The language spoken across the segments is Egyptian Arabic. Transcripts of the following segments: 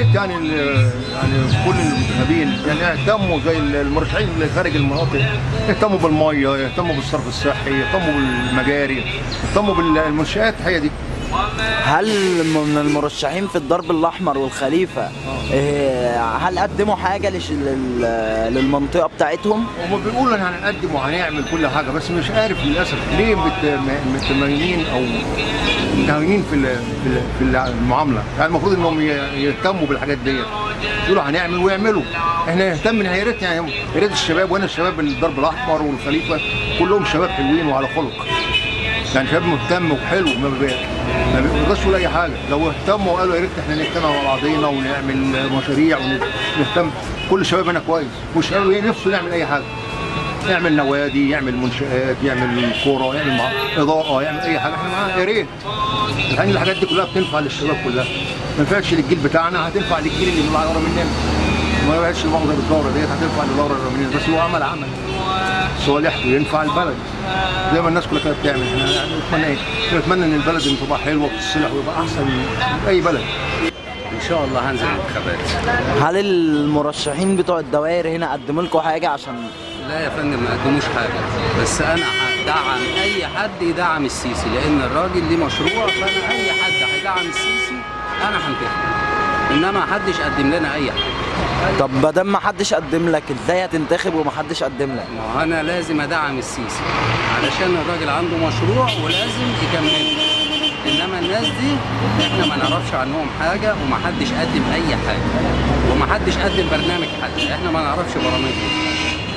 ريت يعني ال- يعني كل المنتخبين يعني يهتموا زي المرشحين اللي خارج المناطق يهتموا بالميه يهتموا بالصرف الصحي يهتموا بالمجاري يهتموا بالمنشآت هي دي هل من المرشحين في الضرب الاحمر والخليفه إيه، هل قدموا حاجه لش- لل- للمنطقه بتاعتهم هم بيقولوا ان هنقدم وهنعمل كل حاجه بس مش عارف للاسف ليه مت- م- متميزين او متهاونين في ال- في ال- في المعامله يعني المفروض انهم ي- يهتموا بالحاجات ديت يقولوا هنعمل ويعملوا احنا نهتم يا ريت يعني يا ريت الشباب وانا الشباب الضرب الاحمر والخليفه كلهم شباب حلوين وعلى خلق يعني شباب مهتم وحلو ما بي- ما بيرضاش يقول اي حاجه لو اهتموا وقالوا يا ريت احنا نجتمع مع بعضينا ونعمل مشاريع ونهتم كل الشباب هنا كويس مش قالوا ايه نفسه يعمل اي حاجه يعمل نوادي يعمل منشآت يعمل كوره يعمل مع... اضاءه يعمل اي حاجه احنا معاه يا ريت يعني الحاجات دي كلها بتنفع للشباب كلها ما ينفعش للجيل بتاعنا هتنفع للجيل اللي بيطلع ورا مننا ما ينفعش المؤاخذه بالدوره ديت هتنفع للدوره اللي مننا بس هو عمل عمل صالح وينفع البلد زي ما الناس كلها كانت بتعمل احنا يعني نتمنى ايه؟ نتمنى ان البلد إن تبقى حلوه وتصلح ويبقى احسن من اي بلد ان شاء الله هنزل الانتخابات هل المرشحين بتوع الدوائر هنا قدموا لكم حاجه عشان لا يا فندم ما قدموش حاجه بس انا هدعم اي حد يدعم السيسي لان الراجل ليه مشروع فانا اي حد هيدعم السيسي انا هنتخبه انما محدش قدم لنا اي حاجه طب ما دام ما حدش قدم لك ازاي هتنتخب وما حدش قدم لك ما هو انا لازم ادعم السيسي علشان الراجل عنده مشروع ولازم يكمله انما الناس دي احنا ما نعرفش عنهم حاجه ومحدش قدم اي حاجه ومحدش قدم برنامج حد احنا ما نعرفش برامجهم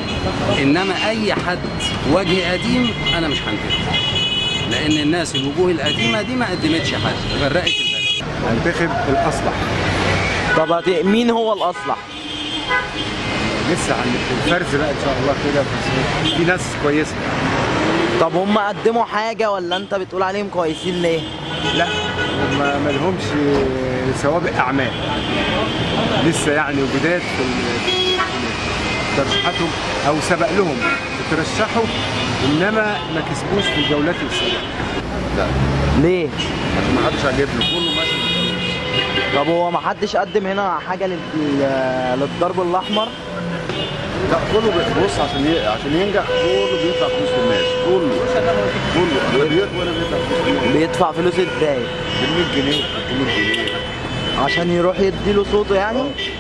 انما اي حد وجه قديم انا مش هنتخب لان الناس الوجوه القديمه دي ما قدمتش حد غرقت البلد هنتخب الاصلح طب هت- مين هو الاصلح لسه عند الفرز بقى ان شاء الله كده بس في ناس كويسه طب هم قدموا حاجه ولا انت بتقول عليهم كويسين ليه لا هم ما لهمش سوابق اعمال لسه يعني وبدايه في ال- في ترشيحاتهم او سبق لهم ترشحوا انما ما كسبوش في الجولات السابقه ليه ما حدش عجبني كله ماشي بالفلوس. طب هو ما حدش قدم هنا حاجه لل- للضرب الاحمر لا كله بص عشان ي... عشان ينجح كله بيدفع فلوس للناس كله كله انا بيت وانا بيدفع فلوس للناس بيدفع فلوس ازاي ب 100 جنيه 300 جنيه عشان يروح يديله صوته يعني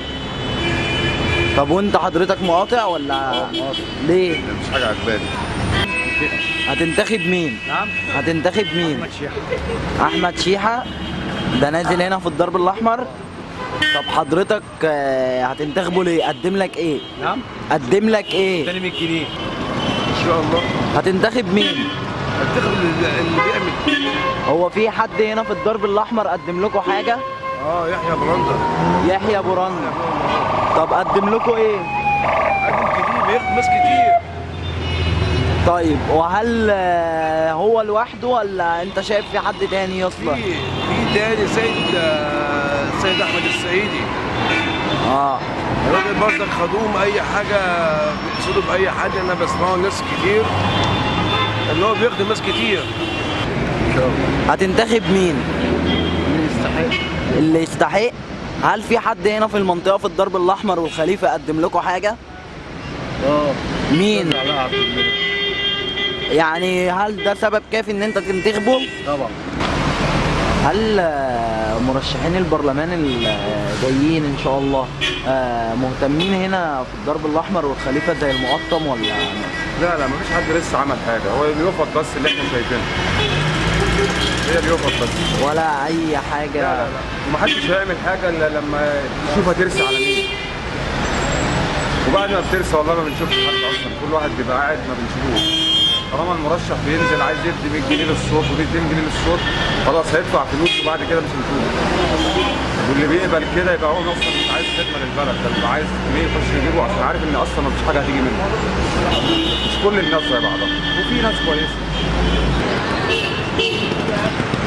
طب وانت حضرتك مقاطع ولا ليه مفيش حاجه عجباني هتنتخب مين نعم هتنتخب مين شيحه احمد شيحه ده نازل هنا في الضرب الاحمر طب حضرتك آه، هتنتخبه ليه قدم لك ايه نعم قدم لك ايه تاني 100 جنيه ان شاء الله هتنتخب مين هتاخد اللي اللي بيعمل هو في حد هنا في الضرب الاحمر قدم لكم حاجه اه يحيى براندا يحيى براندا طب قدم لكم ايه قدم كتير بياخد ناس كتير طيب وهل آه، هو لوحده ولا انت شايف في حد تاني يصلح في في تاني سيد آه، سيد احمد السعيدي اه الراجل برضك خدوم اي حاجه بيقصدوا باي حد انا بسمعه ناس كتير ان هو بيخدم ناس كتير ان شاء الله هتنتخب مين اللي يستحق اللي يستحق هل في حد هنا في المنطقه في الضرب الاحمر والخليفه قدم لكم حاجه اه مين علاء عبد الملك يعني هل ده سبب كافي ان انت تنتخبه طبعا هل آه، مرشحين البرلمان الجايين ان شاء الله آه، مهتمين هنا في الضرب الاحمر والخليفه زي المقطم ولا لا لا مفيش حد لسه عمل حاجه هو اليوفط بس اللي احنا شايفينها هي اليوفط بس ولا اي حاجه لا لا لا ومحدش هيعمل حاجه الا لما يشوف هترسي على مين وبعد ما بترسى والله ما بنشوفش حد اصلا كل واحد بيبقى قاعد ما بنشوفوش طالما المرشح بينزل عايز يدي 100 جنيه للصوت و 200 جنيه للصوت خلاص هيدفع فلوس وبعد كده مش هنشوفه واللي بيقبل كده يبقى هو اصلا مش عايز خدمه للبلد ده بيبقى عايز جنيه يخش يجيبه عشان عارف ان اصلا مفيش حاجه هتيجي منه مش كل الناس زي بعضها وفي ناس كويسه